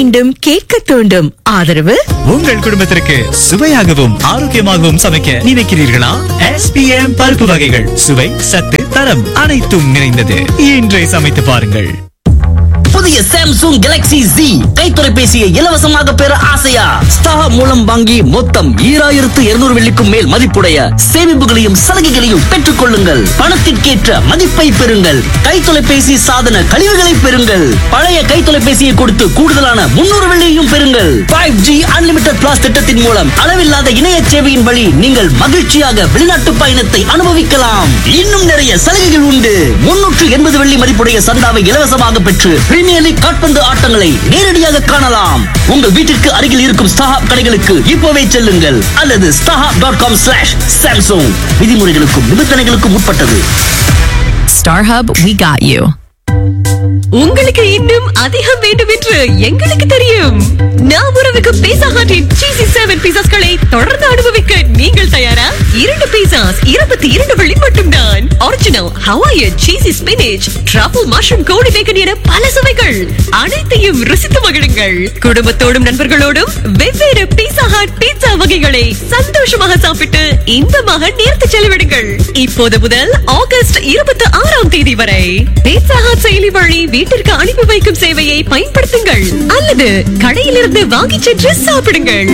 மீண்டும் கேட்க தூண்டும் ஆதரவு உங்கள் குடும்பத்திற்கு சுவையாகவும் ஆரோக்கியமாகவும் சமைக்க நினைக்கிறீர்களா SPM பருப்பு வகைகள் சுவை சத்து தரம் அனைத்தும் நிறைந்தது இன்றே சமைத்து பாருங்கள் புதிய சாம்சங் கேலக்ஸி Z கை தொலைபேசியை இலவசமாக பெற ஆசையா ஸ்டார் மூலம் வாங்கி மொத்தம் ஈராயிரத்து இருநூறு வெள்ளிக்கும் மேல் மதிப்புடைய சேமிப்புகளையும் சலுகைகளையும் பெற்றுக் கொள்ளுங்கள் பணத்திற்கேற்ற மதிப்பை பெறுங்கள் கை தொலைபேசி சாதன கழிவுகளை பெறுங்கள் பழைய கை தொலைபேசியை கொடுத்து கூடுதலான முன்னூறு வெள்ளியையும் பெறுங்கள் ஃபைவ் ஜி அன்லிமிடெட் பிளாஸ் திட்டத்தின் மூலம் அளவில்லாத இணைய சேவையின் வழி நீங்கள் மகிழ்ச்சியாக வெளிநாட்டு பயணத்தை அனுபவிக்கலாம் இன்னும் நிறைய சலுகைகள் உண்டு முன்னூற்று எண்பது வெள்ளி மதிப்புடைய சந்தாவை இலவசமாக பெற்று பிரீமியர் லீக் காட்பந்து ஆட்டங்களை நேரடியாக காணலாம் உங்கள் வீட்டிற்கு அருகில் இருக்கும் ஸ்டாஹாப் கடைகளுக்கு இப்போவே செல்லுங்கள் அல்லது StarHub dot com slash Samsung விதிமுறைகளுக்கும் நிபந்தனைகளுக்கும் உட்பட்டது StarHub, we got you. உங்களுக்கு இன்னும் அதிகம் வேண்டும் என்று எங்களுக்கு தெரியும் நாம் உறவுக்கு பீசா ஹாட்டின் சீசி செவன் பீசாஸ்களை தொடர்ந்து அனுபவிக்க நீங்கள் தயாரா இரண்டு பீசாஸ் இருபத்தி இரண்டு வெள்ளி மட்டும்தான் original Hawaiian cheesy spinach truffle mushroom கோடி பேக்கன் என பல சுவைகள் அனைத்தையும் ருசித்து மகிழுங்கள் குடும்பத்தோடும் நண்பர்களோடும் வெவ்வேறு பீசா ஹாட் பீட்சா வகைகளை சந்தோஷமாக சாப்பிட்டு இன்பமாக நேர்த்து செலவிடுங்கள் இப்போது முதல் ஆகஸ்ட் இருபத்தி ஆறாம் தேதி வரை பீட்சா ஹாட் செயலி வழி வீட்டிற்கு அனுப்பி வைக்கும் சேவையை பயன்படுத்துங்கள் அல்லது கடையிலிருந்து வாங்கிச் சென்று சாப்பிடுங்கள்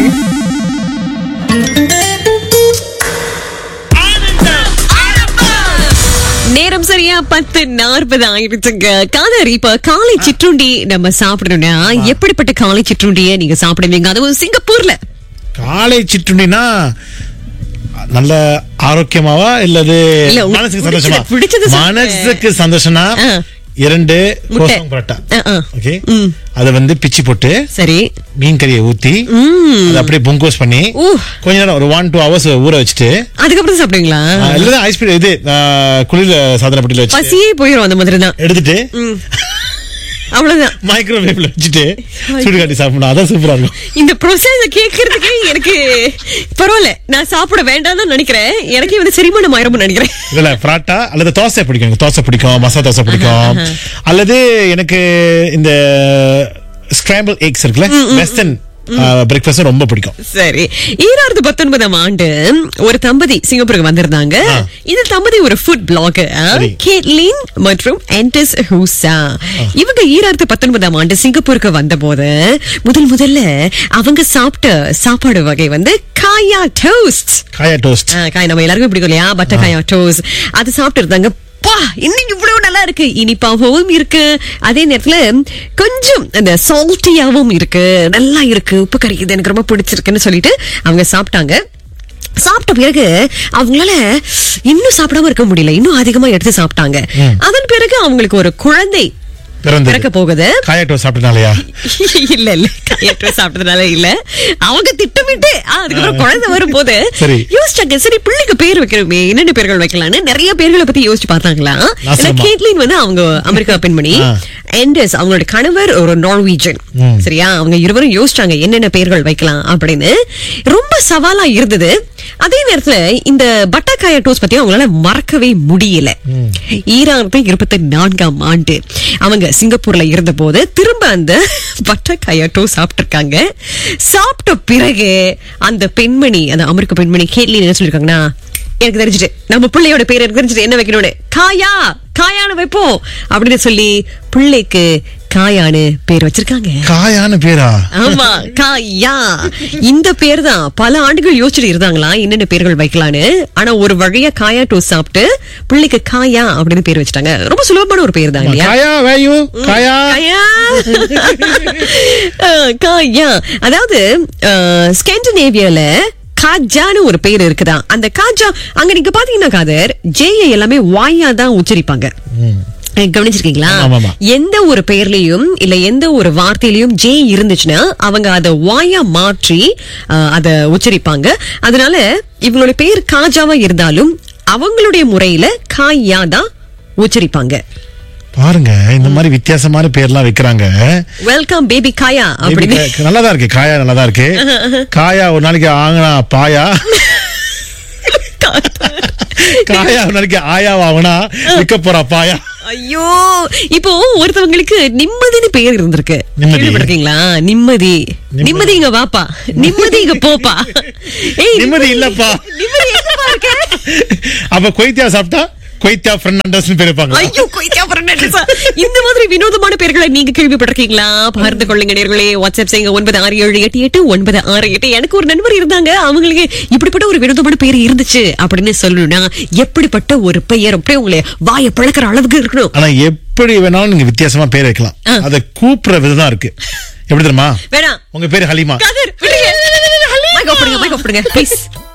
நேரம் சரியா பத்து நாற்பது ஆயிடுச்சுங்க காதர் இப்ப காலை சிற்றுண்டி நம்ம சாப்பிடணும்னா எப்படிப்பட்ட காலை சிற்றுண்டிய நீங்க சாப்பிடுவீங்க அதுவும் சிங்கப்பூர்ல காலை சிற்றுண்டினா நல்ல ஆரோக்கியமாவா இல்லது இல்ல, உங்களுக்கு மனசுக்கு பிடிச்சது- சந்தோஷமா பிடிச்சது சாப்பிடுங்க. மனசுக்கு சந்தோஷம்னா ஆ. இரண்டு முட்டை. கோசம் பரோட்டா ஆ, ஆ. ஓகே ம். அத வந்து பிச்சு போட்டு சரி மீன் கறியை ஊத்தி அதை அப்படியே பொங்கோஸ் பண்ணி ஊ. கொஞ்ச நேரம் ஒரு ஒன் டூ ஹவர்ஸ் ஊற வச்சுட்டு அதுக்கப்புறம் சாப்பிடுவீங்களா ஆ, இல்ல ஐஸ் இது ஆ, குளிர் சாதன பெட்டியில வச்சு பசியே போயிரும் அந்த மாதிரி தான் எடுத்துட்டு அவ்வளவுதான் மைக்ரோவேவ்ல வச்சுட்டு சுடு காட்டி சாப்பிடணும் அதான் சூப்பரா இருக்கும் இந்த ப்ரொசஸ் கேட்கறதுக்கே எனக்கு பரவாயில்ல நான் சாப்பிட வேண்டாம் தான் நினைக்கிறேன் எனக்கே வந்து செரிமானம் ஆயிரம்னு நினைக்கிறேன் இதுல பராட்டா அல்லது தோசை பிடிக்கும் எனக்கு தோசை பிடிக்கும் மசாலா தோசை பிடிக்கும் அல்லது எனக்கு இந்த ஸ்கிராம்பிள் எக்ஸ் இருக்குல்ல வெஸ்டர்ன் பிரேக்ஃபாஸ்ட் ரொம்ப பிடிக்கும் சரி ஈராயிரத்து பத்தொன்பதாம் ஆண்டு ஒரு தம்பதி சிங்கப்பூருக்கு வந்திருந்தாங்க இந்த தம்பதி ஒரு ஃபுட் பிளாகர் சரி. கேட்லின் மற்றும் ஆன்டஸ் ஹூசா இவங்க ஈராயிரத்து பத்தொன்பதாம் ஆண்டு சிங்கப்பூருக்கு வந்தபோது முதல் முதல்ல அவங்க சாப்பிட்ட சாப்பாடு வகை வந்து காயா டோஸ்ட் காயா டோஸ்ட் காய் நம்ம எல்லாருக்கும் பிடிக்கும் இல்லையா பட்டர் காயா டோஸ்ட் அது சாப்பிட்டு இருந்தாங்க பா இன்னைக்கு இவ்வளவு நல்லா இருக்கு இனிப்பாகவும் இருக்கு அதே நேரத்துல கொஞ்சம் அந்த சால்ட்டியாவும் இருக்கு நல்லா இருக்கு உப்பு கறிக்குது எனக்கு ரொம்ப பிடிச்சிருக்குன்னு சொல்லிட்டு அவங்க சாப்பிட்டாங்க சாப்பிட்ட பிறகு அவங்களால இன்னும் சாப்பிடாம இருக்க முடியல இன்னும் அதிகமா எடுத்து சாப்பிட்டாங்க அதன் பிறகு அவங்களுக்கு ஒரு குழந்தை பிறக்க பிறந்தது போகுது காயா டோஸ்ட் சாப்பிட்டனாலயா இல்ல இல்ல கையற்ற சாப்பிட்டதுனால இல்ல அவங்க திட்டமிட்டு ஆ, அதுக்கப்புறம் குழந்தை வரும்போது சரி. யோசிச்சாங்க சரி பிள்ளைக்கு பேர் வைக்கிறோமே என்னென்ன பேர்கள் வைக்கலாம்னு நிறைய பேர்களை பத்தி யோசிச்சு பார்த்தாங்களா ஏன்னா நாசமா. கேட்லின் வந்து அவங்க அமெரிக்கா பெண்மணி ஆ. எண்டஸ் அவங்களோட கணவர் ஒரு நார்வீஜன் சரியா அவங்க இருவரும் யோசிச்சாங்க என்னென்ன பேர்கள் வைக்கலாம் அப்படின்னு ரொம்ப சவாலா இருந்தது அதே நேரத்துல இந்த பட்டாக்காயா டோஸ்ட் பத்தி அவங்களால மறக்கவே முடியல ஈராயிரத்தி இருபத்தி நான்காம் ஆண்டு அவங்க சிங்கப்பூர்ல இருந்த போது திரும்ப அந்த பட்டாக்காயா டோஸ்ட் சாப்பிட்டிருக்காங்க சாப்பிட்ட பிறகு அந்த பெண்மணி அந்த அமெரிக்க பெண்மணி கேட்லி என்ன சொல்லிருக்காங்கன்னா எனக்கு தெரிஞ்சுட்டு நம்ம பிள்ளையோட பேர் எனக்கு தெரிஞ்சுட்டு என்ன வைக்கணும்னு காயா காயான்னு வைப்போம் அப்படின்னு சொல்லி பிள்ளைக்கு காயான்னு பேர் வச்சிருக்காங்க காயான பேரா ஆமா காயா இந்த பேர் தான் பல ஆண்டுகள் யோசிச்சுட்டு இருந்தாங்களா என்னென்ன பேர்கள் வைக்கலான்னு ஆனா ஒரு வழியா காயா டோஸ் சாப்பிட்டு பிள்ளைக்கு காயா அப்படின்னு பேர் வச்சுட்டாங்க ரொம்ப சுலபமான ஒரு பேர் தான் இல்லையா காயா வேயூ காயா காயா அஹ், காயா அதாவது அஹ், ஸ்கேண்டினேவியால காஜான்னு ஒரு பேர் இருக்குதா அந்த காஜா அங்க நீங்க பாத்தீங்கன்னா காதர் ஜேயை எல்லாமே வாயா தான் உச்சரிப்பாங்க அஹ், கவனிச்சிருக்கீங்களா ஆமா, ஆமா. எந்த ஒரு பெயர்லயும் இல்ல எந்த ஒரு வார்த்தையிலயும் ஜே இருந்துச்சுன்னா அவங்க அத வாயா மாற்றி அஹ், அத உச்சரிப்பாங்க அதனால இவங்களோட பேர் காஜாவா இருந்தாலும் அவங்களுடைய முறையில காயா தான் உச்சரிப்பாங்க பாருங்க இந்த மாதிரி வித்தியாசமான பேர்லாம் வைக்கிறாங்க வெல்கம் பேபி காயா அப்படின்னு Baby, நல்லாதான் இருக்கு காயா நல்லாதான் இருக்கு காயா ஒரு நாளைக்கு ஆங்கினா பாயா காயா ஒரு நாளைக்கு ஆயா வாங்கினா விற்க போறா பாயா ஐயோ இப்போ ஒருத்தவங்களுக்கு நிம்மதினு பேர் இருந்திருக்கு நிம்மதி. கேள்விப்பட்டிருக்கீங்களா நிம்மதி நிம்மதி இங்க வாப்பா நிம்மதி இங்க போப்பா ஏய் நிம்மதி இல்லப்பா நிம்மதி எங்கப்பா இருக்க அப்ப கொய்த்தியா சாப்பிட்டா கொய்த்தியா பெர்னாண்டஸ் பேர் இருப்பாங்க ஐயோ கொய்த்தியா பெர்னாண்டஸா. இந்த மாதிரி வினோதமான பெயர்களை நீங்க கேள்விப்பட்டிருக்கீங்களா பகிர்ந்து கொள்ளுங்க நேர்களே வாட்ஸ்அப் செய்யுங்க ஒன்பது ஆறு ஏழு எட்டு எட்டு ஒன்பது ஆறு எட்டு எனக்கு ஒரு நண்பர் இருந்தாங்க அவங்களுக்கு இப்படிப்பட்ட ஒரு வினோதமான பெயர் இருந்துச்சு அப்படின்னு சொல்லணும்னா எப்படிப்பட்ட ஒரு பெயர் அப்படியே உங்களை வாயை பழக்கிற அளவுக்கு இருக்கணும் ஆனா எப்படி வேணாலும் நீங்க வித்தியாசமா பேர் வைக்கலாம் ஆ. அத கூப்பிடுற விதம் தான் இருக்கு எப்படி தெரியுமா வேணாம் உங்க பேரு ஹலிமா கதிர் விடுங்க மைக் ஆஃப் பண்ணுங்க மைக் ஆஃப் பண்ணுங்க ப்ளீஸ்